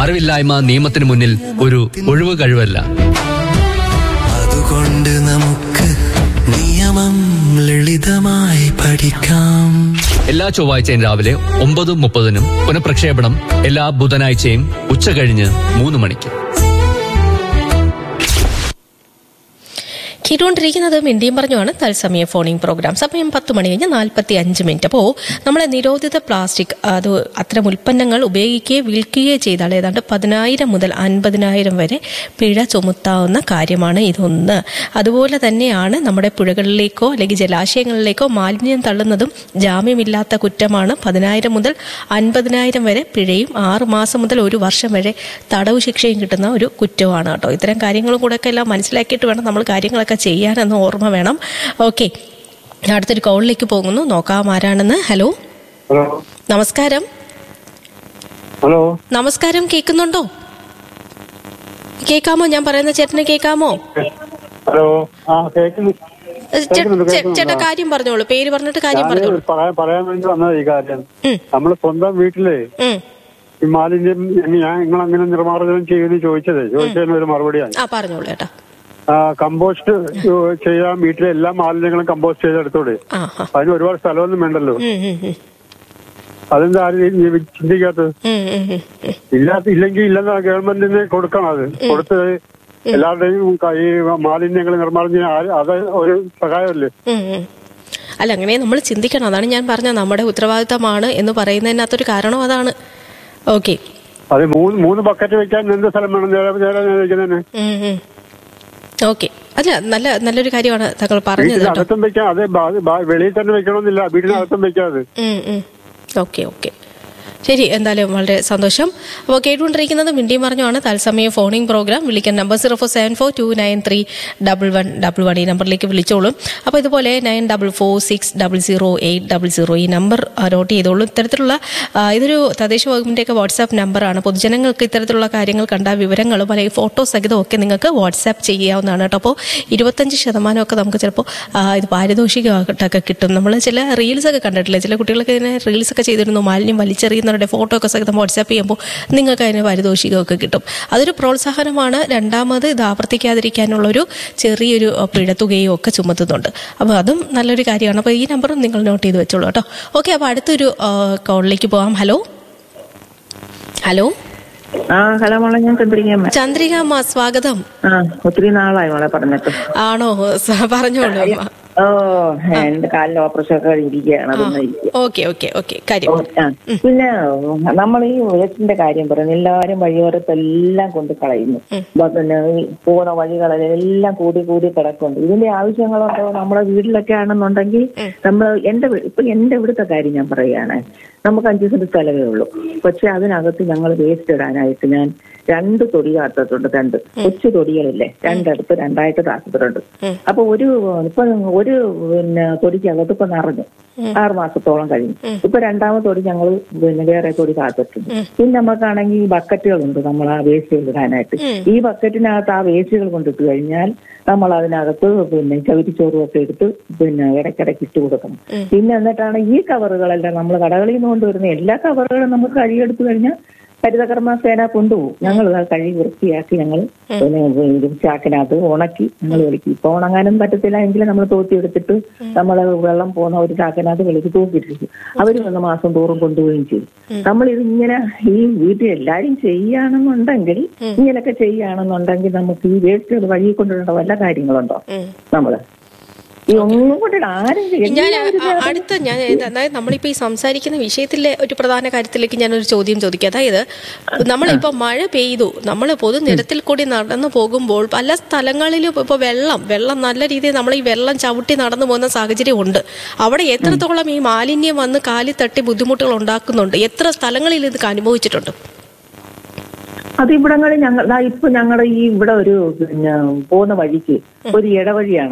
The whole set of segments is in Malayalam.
അറിവില്ലായ്മ നിയമത്തിന് മുന്നിൽ ഒരു ഒഴിവ് കഴിവല്ല അതുകൊണ്ട് നമുക്ക് നിയമം ലളിതമായി പഠിക്കാം എല്ലാ ചൊവ്വാഴ്ചയും രാവിലെ ഒമ്പത് മുപ്പതിനും പുനഃപ്രക്ഷേപണം എല്ലാ ബുധനാഴ്ചയും ഉച്ച കഴിഞ്ഞ് മൂന്ന് മണിക്ക് കേട്ടുകൊണ്ടിരിക്കുന്നത് മിണ്ടിയും പറഞ്ഞുമാണ് തത്സമയ ഫോണിംഗ് പ്രോഗ്രാം സമയം പത്ത് മണി കഴിഞ്ഞ് നാൽപ്പത്തി അഞ്ച് മിനിറ്റ് അപ്പോൾ നമ്മളെ നിരോധിത പ്ലാസ്റ്റിക് അത് അത്തരം ഉൽപ്പന്നങ്ങൾ ഉപയോഗിക്കുകയോ വിൽക്കുകയോ ചെയ്താൽ ഏതാണ്ട് പതിനായിരം മുതൽ അൻപതിനായിരം വരെ പിഴ ചുമത്താവുന്ന കാര്യമാണ് ഇതൊന്ന് അതുപോലെ തന്നെയാണ് നമ്മുടെ പുഴകളിലേക്കോ അല്ലെങ്കിൽ ജലാശയങ്ങളിലേക്കോ മാലിന്യം തള്ളുന്നതും ജാമ്യമില്ലാത്ത കുറ്റമാണ് പതിനായിരം മുതൽ അൻപതിനായിരം വരെ പിഴയും ആറ് മാസം മുതൽ ഒരു വർഷം വരെ തടവ് ശിക്ഷയും കിട്ടുന്ന ഒരു കുറ്റമാണ് കേട്ടോ ഇത്തരം കാര്യങ്ങളും കൂടെ ഒക്കെ എല്ലാം മനസ്സിലാക്കിയിട്ട് വേണം നമ്മൾ കാര്യങ്ങളൊക്കെ ചെയ്യാനെന്ന് ഓർമ്മ വേണം ഓക്കെ അടുത്തൊരു കോളിലേക്ക് പോകുന്നു നോക്കാം ആരാണെന്ന് ഹലോ ഹലോ നമസ്കാരം ഹലോ നമസ്കാരം കേൾക്കുന്നുണ്ടോ കേൾക്കാമോ ഞാൻ പറയുന്ന ചേട്ടനെ കേൾക്കാമോ ഹലോ ആ കേൾക്കുന്നു ഏഹ് ചേ- കേൾക്കുന്നുണ്ട്, ചേ- കേൾക്കുന്നുണ്ട്. ചേട്ടാ കാര്യം പറഞ്ഞോളൂ പേര് പറഞ്ഞിട്ട് കാര്യം ഞാന് പറഞ്ഞോളൂ പറയാൻ പറയാൻ വേണ്ടി വന്നത് ഈ കാര്യം ഉം. നമ്മൾ സ്വന്തം വീട്ടിലെ ഉം. ഈ മാലിന്യം ഞാൻ നിങ്ങൾ അങ്ങനെ നിർമ്മാർജ്ജനം ചെയ്യുമെന്ന് ചോദിച്ചത് ചോദിച്ചതിന് ഒരു മറുപടിയാണ് ആ പറഞ്ഞോളൂ ചേട്ടാ ആ, കമ്പോസ്റ്റ് ചെയ്യാൻ വീട്ടിലെ എല്ലാ മാലിന്യങ്ങളും കമ്പോസ്റ്റ് ചെയ്തെടുത്തോടെ ആ ആ അതിന് ഒരുപാട് സ്ഥലമൊന്നും വേണ്ടല്ലോ ഉം, ഉം, ഉം. അതെന്താ ആരും ഈ ചിന്തിക്കാത്തത് ഉം, ഉം, ഉം, ഉം. ഇല്ലാത്ത ഇല്ലെങ്കിൽ ഇല്ലെന്ന ഗവൺമെന്റിന് കൊടുക്കണം അത് കൊടുത്ത് എല്ലാവരുടെയും ക- ഈ മാലിന്യങ്ങൾ നിർമ്മാർജ്ജനം ആ- അത് ഒരു സഹായമല്ലേ ഉം, ഉം. അല്ല അങ്ങനെ നമ്മൾ ചിന്തിക്കണം അതാണ് ഞാൻ പറഞ്ഞത് നമ്മുടെ ഉത്തരവാദിത്തമാണ് എന്ന് പറയുന്നതിനകത്തൊരു കാരണം അതാണ് ഓക്കെ അത് മൂന്ന് മൂന്ന് ബക്കറ്റ് വെക്കാൻ എന്ത് സ്ഥലം വേണം നേരെ നേരെ ഞാൻ വെക്കുന്നതിന് ഓക്കെ അല്ല നല്ല നല്ലൊരു കാര്യമാണ് താങ്കൾ പറഞ്ഞത് കേട്ടോ വീട്ടിനകത്തും വെക്കാം അതെ ബാ- ബാ- വെളിയിൽ തന്നെ വെക്കണമെന്നില്ല വീടിനകത്തും വെക്കാം അത് ഓക്കെ ഓക്കെ ശരി എന്തായാലും വളരെ സന്തോഷം അപ്പോൾ കേട്ടുകൊണ്ടിരിക്കുന്നത് മിണ്ടി പറഞ്ഞാണ് തത്സമയ ഫോണിംഗ് പ്രോഗ്രാം വിളിക്കാൻ number zero four seven four two nine three double one double one ഈ നമ്പറിലേക്ക് വിളിച്ചോളും അപ്പോൾ ഇതുപോലെ nine double four six double zero eight double zero ഈ നമ്പർ നോട്ട് ചെയ്തോളൂ ഇത്തരത്തിലുള്ള ആ, ഇതൊരു തദ്ദേശ വകുപ്പിൻ്റെയൊക്കെ വാട്സാപ്പ് നമ്പറാണ് പൊതുജനങ്ങൾക്ക് ഇത്തരത്തിലുള്ള കാര്യങ്ങൾ കണ്ട വിവരങ്ങളും അല്ലെങ്കിൽ ഫോട്ടോ സഹിതവും ഒക്കെ നിങ്ങൾക്ക് വാട്സാപ്പ് ചെയ്യാവുന്നതാണ് കേട്ടോ അപ്പോൾ ഇരുപത്തഞ്ച് ശതമാനമൊക്കെ നമുക്ക് ചിലപ്പോൾ ആ, ഇത് പാരിതോഷികമായിട്ടൊക്കെ കിട്ടും നമ്മൾ ചില റീൽസ് ഒക്കെ കണ്ടിട്ടില്ലേ ചില കുട്ടികളൊക്കെ ഇതിനെ റീൽസ് ഒക്കെ ചെയ്തിരുന്നു മാലിന്യം വലിച്ചെറിയുന്നവരുടെ ഫോട്ടോ ഒക്കെ സഹിതം വാട്സാപ്പ് ചെയ്യുമ്പോൾ നിങ്ങൾക്ക് അതിന് പാരിതോഷികമൊക്കെ കിട്ടും അതൊരു പ്രോത്സാഹനമാണ് രണ്ടാമത് ഇത് ആവർത്തിക്കാതിരിക്കാനുള്ളൊരു ചെറിയൊരു ആ, പിഴത്തുകയും ഒക്കെ ചുമത്തുന്നുണ്ട് അപ്പോൾ അതും നല്ലൊരു കാര്യമാണ് അപ്പോൾ ഈ നമ്പറും നിങ്ങൾ നോട്ട് ചെയ്ത് വെച്ചോളൂ കേട്ടോ ഓക്കെ അപ്പോൾ അടുത്തൊരു കോളിലേക്ക് പോകാം ഹലോ ഹലോ ആ ഹലോ മോളെ ഞാൻ ചന്ദ്രികമ്മ ചന്ദ്രിക അമ്മ സ്വാഗതം ആ ഒത്തിരി നാളായി മോളെ പറഞ്ഞിട്ട് ആണോ സ- പറഞ്ഞോളൂ അമ്മ ഓ എന്റെ കാലിന് ഓപ്പറേഷൻ ഒക്കെ കഴിഞ്ഞിരിക്കുകയാണ് അതൊന്നും ഇരിക്കുക ഓക്കെ ഓക്കെ ഓക്കെ കാര്യം ആ, പിന്നെ നമ്മൾ ഈ വേസ്റ്റിന്റെ കാര്യം പറയുന്നു എല്ലാവരും വഴിയോരത്തെല്ലാം കൊണ്ട് കളയുന്നു അപ്പൊ പിന്നെ ഈ പോകുന്ന വഴികളിലെല്ലാം കൂടി കൂടി കിടക്കുന്നുണ്ട് ഇതിന്റെ ആവശ്യങ്ങളുണ്ടോ നമ്മുടെ വീട്ടിലൊക്കെ ആണെന്നുണ്ടെങ്കിൽ നമ്മൾ എന്റെ വീ- ഇപ്പൊ എന്റെ ഇവിടുത്തെ കാര്യം ഞാൻ പറയുകയാണ് നമുക്ക് അഞ്ചു സെന്റ് സ്ഥലമേ ഉള്ളൂ പക്ഷെ അതിനകത്ത് ഞങ്ങൾ വേസ്റ്റ് ഇടാനായിട്ട് ഞാൻ രണ്ട് തൊടി താത്തിട്ടുണ്ട് രണ്ട് കൊച്ചു തൊടികളില്ലേ രണ്ടിടത്ത് രണ്ടായിട്ട് താത്തിട്ടുണ്ട് അപ്പൊ ഒരു ഇപ്പൊ ഒരു പിന്നെ തൊടിക്കകത്ത് ഇപ്പൊ നിറഞ്ഞു ആറ് മാസത്തോളം കഴിഞ്ഞു ഇപ്പൊ രണ്ടാമത്തെ തൊടി ഞങ്ങൾ പിന്നെ വേറെ തൊടി കാത്തിട്ടുണ്ട് പിന്നെ നമുക്കാണെങ്കിൽ ഈ ബക്കറ്റുകളുണ്ട് നമ്മൾ ആ വേസ്റ്റുകൾ ഇടാനായിട്ട് ഈ ബക്കറ്റിനകത്ത് ആ വേസ്റ്റുകൾ കൊണ്ടിട്ട് കഴിഞ്ഞാൽ നമ്മൾ അതിനകത്ത് പിന്നെ ചകിരിച്ചോറും ഒക്കെ എടുത്ത് പിന്നെ ഇടയ്ക്കിടയ്ക്ക് ഇട്ട് കൊടുക്കണം പിന്നെ എന്നിട്ടാണ് ഈ കവറുകളെല്ലാം നമ്മൾ കടകളിൽ നിന്ന് കൊണ്ടുവരുന്ന എല്ലാ കവറുകളും നമുക്ക് കഴുകിയെടുത്തു കഴിഞ്ഞാൽ ഹരിതകർമ്മ സേന കൊണ്ടുപോകും ഞങ്ങൾ അത് കഴുകി വൃത്തിയാക്കി ഞങ്ങൾ പിന്നെ ഇത് ചാക്കിനകത്ത് ഉണക്കി ഞങ്ങൾ വലിക്കും ഇപ്പൊ ഉണങ്ങാനും പറ്റത്തില്ല എങ്കിൽ നമ്മൾ തോത്തി എടുത്തിട്ട് നമ്മൾ വെള്ളം പോകുന്ന ഒരു ചാക്കിനകത്ത് വെളിക്ക് തൂക്കിട്ടിരിക്കും അവർ വന്ന മാസം തോറും കൊണ്ടുപോവുകയും ചെയ്യും നമ്മൾ ഇത് ഇങ്ങനെ ഈ വീട്ടിൽ എല്ലാരും ചെയ്യുകയാണെന്നുണ്ടെങ്കിൽ ഇങ്ങനെയൊക്കെ ചെയ്യുകയാണെന്നുണ്ടെങ്കിൽ നമുക്ക് ഈ വേസ്റ്റുകൾ വഴി കൊണ്ടുവരേണ്ട വല്ല കാര്യങ്ങളുണ്ടോ നമ്മള് ഈ ഒന്നും കൊണ്ടിട്ട് ആരും ചെയ്യില്ല. ഞാൻ എല്ലാവരും അ- അടുത്ത ഞാൻ ഇത് അതായത് നമ്മളിപ്പോ ഈ സംസാരിക്കുന്ന വിഷയത്തിലെ ഒരു പ്രധാന കാര്യത്തിലേക്ക് ഞാനൊരു ചോദ്യം ചോദിക്കാം അതായത് നമ്മളിപ്പോ മഴ പെയ്തു നമ്മൾ പൊതുനിരത്തിൽ കൂടി നടന്നു പോകുമ്പോൾ പല സ്ഥലങ്ങളിലും ഇപ്പൊ വെള്ളം വെള്ളം നല്ല രീതിയിൽ നമ്മൾ ഈ വെള്ളം ചവിട്ടി നടന്നു പോകുന്ന സാഹചര്യം ഉണ്ട് അവിടെ എത്രത്തോളം ഈ മാലിന്യം വന്ന് കാലി തട്ടി ബുദ്ധിമുട്ടുകൾ ഉണ്ടാക്കുന്നുണ്ട് എത്ര സ്ഥലങ്ങളിൽ ഇത് അനുഭവിച്ചിട്ടുണ്ട് അത് ഇവിടങ്ങളിൽ ഞങ്ങൾ ദാ ഇപ്പൊ ഞങ്ങളുടെ ഈ ഇവിടെ ഒരു പിന്നെ പോകുന്ന വഴിക്ക് ഒരു ഇടവഴിയാണത്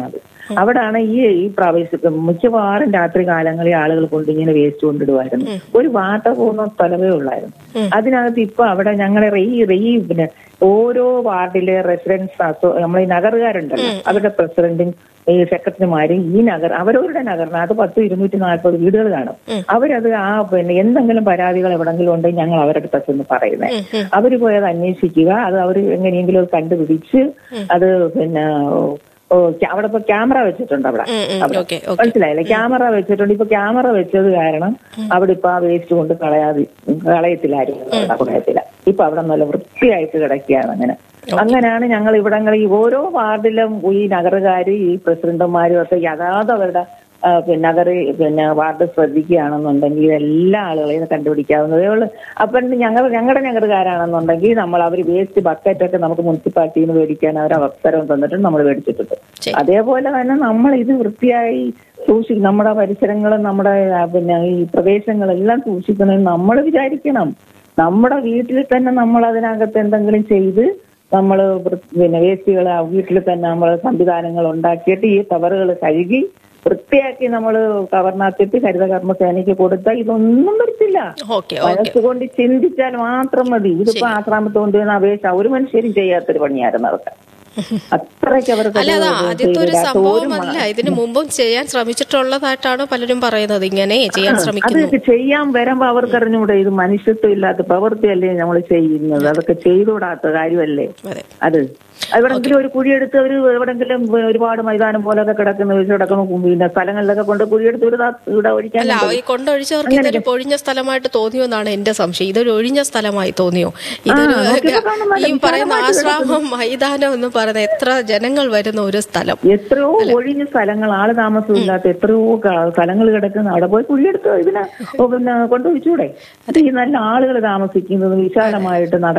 അവിടാണ് ഈ ഈ പ്രാവശ്യം മിക്കവാറും രാത്രി കാലങ്ങളിൽ ആളുകൾ കൊണ്ട് വേസ്റ്റ് കൊണ്ടിടുമായിരുന്നു ഒരു വാട്ട പോകുന്ന സ്ഥലമേ ഉള്ളായിരുന്നു അതിനകത്ത് ഇപ്പൊ അവിടെ ഞങ്ങളെ റെയി റെയി പിന്നെ ഓരോ വാർഡിലെ റെസിഡൻസ് നമ്മളെ ഈ നഗറുകാരുണ്ടല്ലോ അവരുടെ പ്രസിഡന്റും ഈ സെക്രട്ടറിമാരും ഈ നഗർ അവരവരുടെ നഗറിനകത്ത് പത്ത് ഇരുന്നൂറ്റി നാൽപ്പത് വീടുകൾ കാണും അവരത് ആ പിന്നെ എന്തെങ്കിലും പരാതികൾ എവിടെങ്കിലും ഉണ്ടെങ്കിൽ ഞങ്ങൾ അവരുടെ അടുത്ത് ചെന്ന് പറയുന്നത് അവര് പോയി അത് അന്വേഷിക്കുക അത് അവർ എങ്ങനെയെങ്കിലും അത് കണ്ടുപിടിച്ച് അത് പിന്നെ ഓ, ക്യാ- അവിടെ ഇപ്പൊ ക്യാമറ വെച്ചിട്ടുണ്ട് അവിടെ അവിടെ. ഓക്കെ ഓക്കെ മനസ്സിലായില്ലേ ക്യാമറ വെച്ചിട്ടുണ്ട് ഇപ്പൊ ക്യാമറ വെച്ചത് കാരണം അവിടെ ഇപ്പൊ ആ വേസ്റ്റ് കൊണ്ട് കളയാതെ കളയത്തില്ലാരും കളയത്തില്ല ഇപ്പൊ അവിടെ നല്ല വൃത്തിയായിട്ട് കിടക്കുകയാണ് അങ്ങനെ അങ്ങനെയാണ് ഞങ്ങൾ ഇവിടങ്ങളിൽ ഈ ഓരോ വാർഡിലും ഈ നഗറുകാര് ഈ പ്രസിഡന്റുമാരും ഒക്കെ യഥാർത്ഥ അവരുടെ ആ, പിന്നെ നഗറ് പിന്നെ വാർഡ് ശ്രദ്ധിക്കുകയാണെന്നുണ്ടെങ്കിൽ എല്ലാ ആളുകളെയും കണ്ടുപിടിക്കാവുന്നതേ ഉള്ളൂ അപ്പം ഞങ്ങൾ ഞങ്ങളുടെ നഗറുകാരാണെന്നുണ്ടെങ്കിൽ നമ്മൾ അവർ വേസ്റ്റ് ബക്കറ്റൊക്കെ നമുക്ക് മുനിസിപ്പാലിറ്റിയിൽ നിന്ന് മേടിക്കാൻ അവർ അവസരം തന്നിട്ട് നമ്മൾ മേടിച്ചിട്ടുണ്ട് ശരി. അതേപോലെ തന്നെ നമ്മൾ ഇത് വൃത്തിയായി സൂക്ഷിക്കും നമ്മുടെ പരിസരങ്ങളും നമ്മുടെ ആ, പിന്നെ ഈ പ്രദേശങ്ങളെല്ലാം സൂക്ഷിക്കണമെന്ന് നമ്മൾ വിചാരിക്കണം നമ്മുടെ വീട്ടിൽ തന്നെ നമ്മൾ അതിനകത്ത് എന്തെങ്കിലും ചെയ്ത് നമ്മൾ പിന്നെ വേസ്റ്റുകൾ വീട്ടിൽ തന്നെ നമ്മൾ സംവിധാനങ്ങൾ ഉണ്ടാക്കിയിട്ട് ഈ കവറുകൾ കഴുകി വൃത്തിയാക്കി നമ്മൾ കവറിനകത്തിട്ട് ഹരിതകർമ്മസേനയ്ക്ക് കൊടുത്താൽ ഇതൊന്നും വരത്തില്ല ഓക്കെ ഓക്കെ മനസ്സുകൊണ്ട് ചിന്തിച്ചാൽ മാത്രം മതി ഇതിപ്പോ ആശ്രാമത്ത് കൊണ്ടുവന്ന അപേക്ഷ ഒരു മനുഷ്യരും ചെയ്യാത്തൊരു പണിയായിരുന്നു അവർക്ക് അത്രയ്ക്ക് അവർക്ക് അല്ല അത് അത് ആദ്യത്തെ ഒരു ചെയ്തില്ല. ഒരു സംഭവമല്ല ഇതിനു മുമ്പും ചെയ്യാൻ ശ്രമിച്ചിട്ടുള്ളതായിട്ടാണ് പലരും പറയുന്നത് ഇങ്ങനെ ചെയ്യാൻ ശ്രമിക്കുന്നു അതൊക്കെ ചെയ്യാൻ വരുമ്പോ അവർക്ക് അറിഞ്ഞൂടെ ഇത് മനുഷ്യത്വം ഇല്ലാത്ത പ്രവൃത്തിയല്ലേ നമ്മൾ ചെയ്യുന്നത് അതൊക്കെ ചെയ്തുകൂടാത്ത കാര്യമല്ലേ അതെ അത് എവിടെങ്കിലും ഒരു കുഴിയെടുത്ത് ഒരു എവിടെങ്കിലും ഒരുപാട് മൈതാനം പോലൊക്കെ കിടക്കുന്ന വെച്ച് കിടക്കുന്ന പിന്നെ സ്ഥലങ്ങളിലൊക്കെ കൊണ്ട് കുഴിയെടുത്ത് ഇവിടെ ഇവിടെ ഒഴിക്കാൻ അല്ല ഈ കൊണ്ടൊഴിച്ചവർക്ക് ഇതൊരു പൊഴിഞ്ഞ സ്ഥലമായിട്ട് തോന്നിയോ എന്നാണ് എന്റെ സംശയം ഇതൊരു ഒഴിഞ്ഞ സ്ഥലമായി തോന്നിയോ ഇതൊരു നോക്കിയപ്പോ കാണും നല്ല ഈ പറയുന്ന വിശാലമായിട്ട് ആശ്രാമം മൈതാനം എന്ന് പറയുന്ന എത്ര ജനങ്ങൾ വരുന്ന ഒരു സ്ഥലം എത്രയോ ഒഴിഞ്ഞ സ്ഥലങ്ങൾ ആള് താമസമില്ലാത്ത എത്രയോ സ്ഥലങ്ങൾ കിടക്കുന്ന അവിടെ പോയി കുഴിയെടുത്ത് ഇതിനെ ഓ, പിന്നെ കൊണ്ടുവച്ചൂടെ ഈ നല്ല ആളുകൾ താമസിക്കുന്നത് വിശാലമായിട്ട് നട